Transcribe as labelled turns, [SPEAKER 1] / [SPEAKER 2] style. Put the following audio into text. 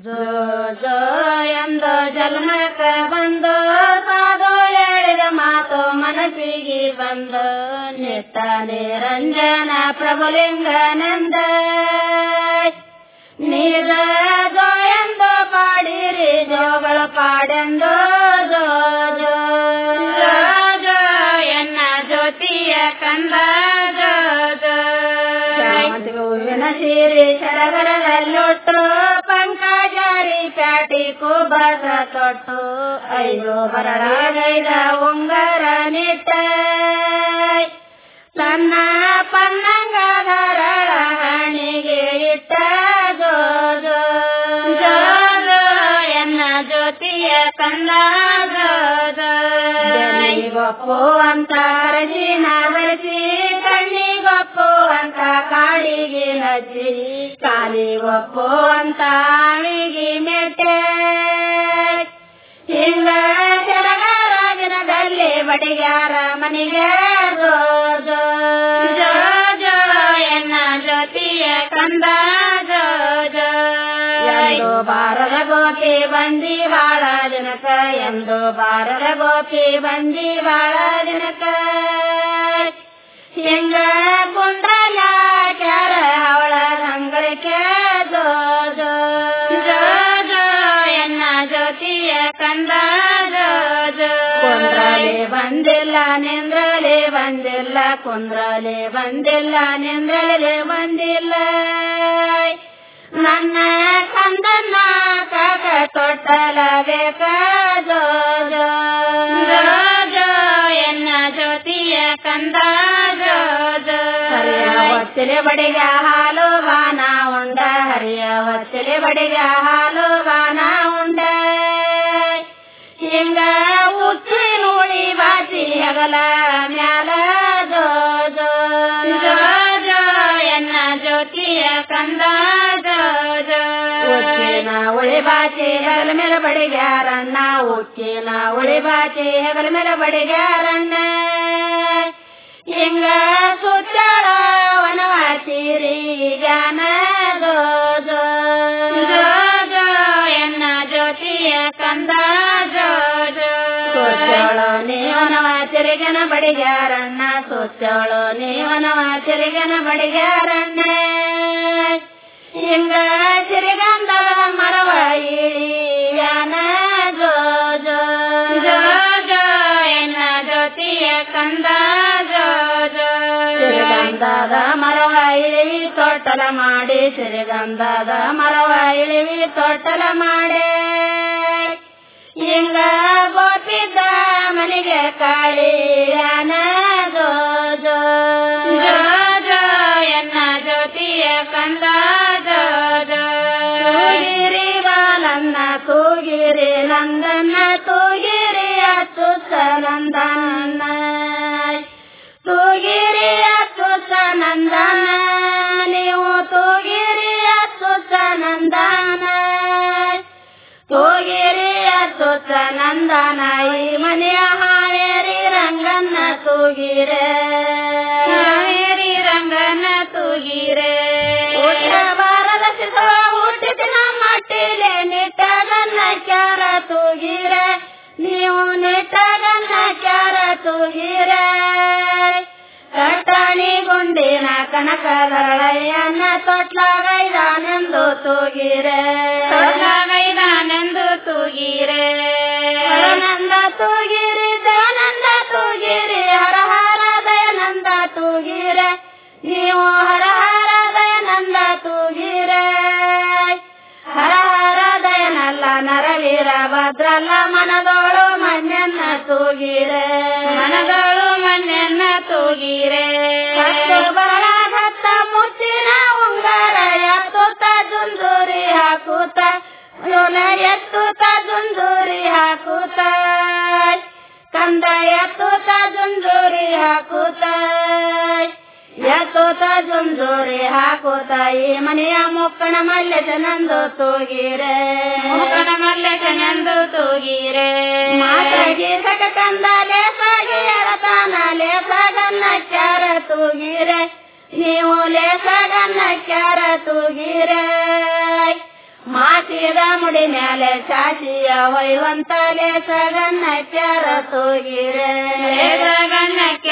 [SPEAKER 1] ಜೋ ಜೋ ಎಂದು ಜನ್ಮಕ್ಕ ಬಂದು ಸಾಧು ಹೇಳಿದ ಮಾತು ಮನಸ್ಸಿಗೆ ಬಂದು ನಿಟ್ಟ ನಿರಂಜನ ಪ್ರಭುಲಿಂಗನಂದ ನೀರ ಜೋ ಎಂದು ಪಾಡಿರಿ ಜೋಗಳ ಪಾಡೆಂದು ಜೋ ಜೋ ಜೋ ಜೋ ಎನ್ನ ಜ್ಯೋತಿಯ ಕಂದ ಜೋ ಜೋ ಶಾವಂತಿಗೆ ಹೂವಿನ ಸೀರೆ ಸಡಗರದಲ್ಲೊಟ್ಟು ಪಂಕಜಾರಿ ಪ್ಯಾಟಿ ಕುಬಸ ತೊಟ್ಟು ಐದು ಬರಡಗೈದ ಉಂಗರ ನಿಟ್ಟ ತನ್ನ ಪನ್ನಂಗಧರಳ ಹಣಿಗೆ ಇಟ್ಟ ಜೋ ಜೋ ಜೋ ಜೋ ಎನ್ನ ಜ್ಯೋತಿಯ ಕಂದ ಜೋ ಜೋ ಗೊಪ್ಪು ಅಂತ ಕರಜಿನ ಬರೆಸಿ ಕಣ್ಣಿಗೊಪ್ಪು ಅಂತ ಕಾಡಿಗೆ ಹಚ್ಚಿ ಕಾಲಿಗೊಪ್ಪು ಅಂತ ಆವಿಗೆ ಮೆಟ್ಟೆ ಹಿಂಗ ಜರಗಾರ ದಿನದಲ್ಲಿ ಬಡಿಗಾರ ಮನೆಗೆ ಜೋ ಜೋ ಜೋ ಜೋ ಎನ್ನ ಜ್ಯೋತಿಯ ಕಂದ ಜೋ ಜೋ ಎಂದು ಬಾರದ ಗೋಪಿ ಬಂದಿ ಬಾಳ ದಿನಕ ಎಂದು ಬಾರದ ಗೋಪಿ ಬಂದಿ ಬಾಳ ದಿನಕ ಹಿಂಗ ಕುಂದ್ರಲ ಕ್ಯಾರ ಅವಳ ಅಂಗಳಕ್ಕೆ ಜೋ ಜೋ ಜೋ ಜೋ ಎನ್ನ ಜ್ಯೋತಿಯ ಕಂದ ಜೋ ಜೋ ಕುಂದ್ರಲೆ ಬಂದಿಲ್ಲ ನಿಂದ್ರಲೆ ಬಂದಿಲ್ಲ ಕುಂದ್ರಲೆ ಬಂದಿಲ್ಲ ನಿಂದ್ರಲೆ ಬಂದಿಲ್ಲ ನನ್ನ ಕಂದನ್ನ ಕಾಕ ತೊಟ್ಟಲ ಬೇಕ ಜೋ ಜೋ ಜೋ ಜೋ ಎನ್ನ ಜ್ಯೋತಿಯ ಕಂದ ಜೋ ಜೋ ಹರಿಯ ಹೊತ್ತಿಲೆ ಬಡಿಗ ಹಾಲು ಬಾನ ಉಂಡ ಹರಿಯ ಹೊತ್ತಿಲೆ ಬಡಿಗ ಹಾಲು ಬಾನ ಉಂಡ ಹಿಂಗ ಉಚ್ಚಿ ನೋಡಿ ಬಾಚಿ ಹಗಲ ಮ್ಯಾಲ ಜೋ ಜೋ ಜೋ ಜೋ ಎನ್ನ ಜ್ಯೋತಿಯ ಕಂದ ಜೋ ಜೋ ಉಚ್ಚಿನ ಉಳಿ ಬಾಚಿ ಹೆಗಲ ಮೇಲೆ ಬಡಿಗ್ಯಾರಣ್ಣ ಉಚ್ಚಿನ ಉಳಿ ಬಾಚಿ ಹೆಗಲ ಮೇಲೆ ಬಡಿಗ್ಯಾರಣ್ಣ ಹಿಂಗ ಸುತ್ತಾಳ ವನವಾಸಿರಿ ಗಾನ ಜೋ ಜೋ ಜೋ ಜೋ ಎನ್ನ ಜ್ಯೋತಿಯ ಕಂದ ಜೋ ಜೋ ಸೋಚೋಳು ನೀವನವ ತಿರುಗನ ಬಡಿಗ್ಯಾರಣ್ಣ ಸೋಚೋಳು ನೀವನವ ತಿರುಗನ ಬಡಿಗ್ಯಾರಣ್ಣ ಹಿಂಗ ಸಿರಿಗಂಧ ಮರವ ಇಳಿಯಾನ ಜೋ ಜೋ ಜೋ ಜೋ ಎನ್ನ ಜ್ಯೋತಿಯ ಕಂದ ಜೋ ಜೋ ಸಿರಿಗಂಧದ ಮರವ ಇಳಿವಿ ತೊಟ್ಟಲ ಮಾಡಿ ಸಿರಿಗಂಧದ ಮರವ ಇಳಿವಿ ತೊಟ್ಟಲ ಮಾಡಿ ಹಿಂಗ ಗೋಪಿದ್ದ ಮನೆಗೆ ಕಾಳಿಯಾನ ಜೋ ಜೋ ಜೋ ಜೋ ಎನ್ನ ಜ್ಯೋತಿಯ ಕಂದ ಜೋ ಜೋ ತೂಗಿರಿ ಬಾಲನ್ನ ತೂಗಿರಿ ನಂದನ್ನ ತೂಗಿರಿ ಅಚ್ಚುತ್ತ ನಂದನ್ನ ತೂಗಿರಿ ಅಚ್ಚುತ್ತ ನಂದನ ನೀವು ತೂಗಿರಿ ಅಚ್ಚುತ್ತ ನಂದನ ತೂಗಿರಿ ಅಚ್ಚುತ್ತ ನಂದನ ಈ ಮನೆಯ ಹಾವೇರಿ ರಂಗನ್ನ ತೂಗಿರೆ ಹಾವೇರಿ ರಂಗನ ತೂಗಿರೆ ಊಟ ಬಾರದ ಸಿಸ ಊಟದಿನ ಮಟ್ಟಿಲೆ ನಿಟ್ಟಗನ್ನ ಕ್ಯಾರ ತೂಗಿರೆ ನೀವು ನಿಟ್ಟಗನ್ನ ಕ್ಯಾರ ತೂಗಿರೆ ಕಟ್ಟಣಿ ಗುಂಡಿನ ಕನಕದರಳಯ್ಯನ ತೊಟ್ಲಾಗೈದಾನೆಂದು ತೂಗಿರೆ ತೊಟ್ಲಾಗೈದಾನೆಂದು ತೂಗಿರೆ ಹರನಂದ ತೂಗಿರಿ ದಯಾನಂದ ತೂಗಿರಿ ಹರ ಹರ ದಯಾನಂದ ತೂಗಿರೆ ನೀವು ಹರ ಹರ ದಯಾನಂದ ತೂಗಿರೆ ಹರ ಹರ ದಯನಲ್ಲ ನರವೀರ ಭದ್ರಲ್ಲ ಮನದೋಳು ಮಣ್ಣೆನ್ನ ತೂಗಿರೆ ಮನದೋಳು ಮಣ್ಣೆನ್ನ ತೂಗಿರೆ ಹತ್ತು ಬರಳ ಹತ್ತ ಮುತ್ತಿನ ಉಂಗಾರ ಎತ್ತುತ್ತ ಜುಂಜೂರಿ ಹಾಕುತ್ತ ಯೋನ ಎತ್ತುತ್ತ ಜುಂಜೂರಿ ಹಾಕುತ್ತ ಕಂದ ಎತ್ತುತ್ತ ಜುಂಜೂರಿ ಹಾಕುತ್ತ ಎತ್ತುತ್ತ ಜುಂಜೂರಿ ಹಾಕುತ್ತ ಈ ಮನೆಯ ಮುಕ್ಕಣ ಮಲ್ಲೆಸನಂದು ತೂಗಿರೆ ಮುಕ್ಕಣ ಮಲ್ಲೆಸನಂದು ತೂಗಿರೆ ಮಾತಾಗಿ ಸಕ ಕಂದ ಲೇಸಾಗಿ ಎಳತಾನ ಲೇಸಾಗನ್ನ ಚಾರ ತೂಗಿರೆ ನೀವು ಲೇಸಾಗನ್ನ ಚಾರ ತೂಗಿರೆ ಮಾಸಿದ ಮುಡಿ ಮ್ಯಾಲೆ ಚಾಚಿಯ ಹೊಯ್ವಂತಲೆ ಸಗನ್ನ ಕ್ಯಾರ ತೂಗಿರೆ ಸಗನ್ನ